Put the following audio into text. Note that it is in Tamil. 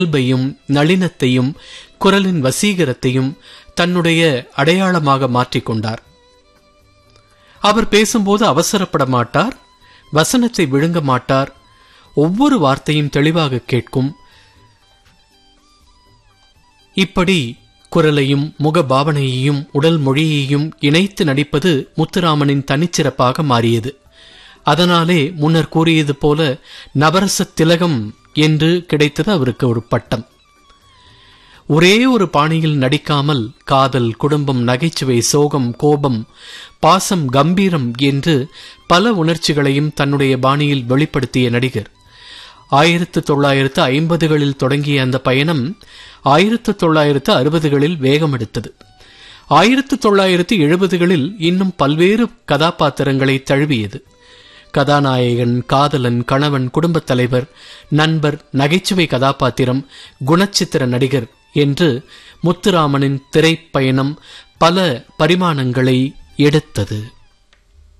இயல்பையும் நளினத்தையும் குரலின் வசீகரத்தையும் தன்னுடைய அடையாளமாக மாற்றிக்கொண்டார் அவர் பேசும்போது அவசரப்பட மாட்டார் வசனத்தை விழுங்க மாட்டார் ஒவ்வொரு வார்த்தையும் தெளிவாக கேட்கும் இப்படி குரலையும் முகபாவனையையும் உடல் மொழியையும் இணைத்து நடிப்பது முத்துராமனின் தனிச்சிறப்பாக மாறியது அதனாலே முன்னர் கூறியது போல நவரச திலகம் என்று கிடைத்தது அவருக்கு ஒரு பட்டம் ஒரே ஒரு பாணியில் நடிக்காமல் காதல் குடும்பம் நகைச்சுவை சோகம் கோபம் பாசம் கம்பீரம் என்று பல உணர்ச்சிகளையும் தன்னுடைய பாணியில் வெளிப்படுத்திய நடிகர் ஆயிரத்து தொள்ளாயிரத்து ஐம்பதுகளில் தொடங்கிய அந்த பயணம் ஆயிரத்து தொள்ளாயிரத்து அறுபதுகளில் வேகமெடுத்தது ஆயிரத்து தொள்ளாயிரத்து எழுபதுகளில் இன்னும் பல்வேறு கதாபாத்திரங்களை தழுவியது கதாநாயகன் காதலன் கணவன் குடும்பத் தலைவர் நண்பர் நகைச்சுவை கதாபாத்திரம் குணச்சித்திர நடிகர் என்று முத்துராமனின் திரைப்பயணம் பல பரிமாணங்களை எடுத்தது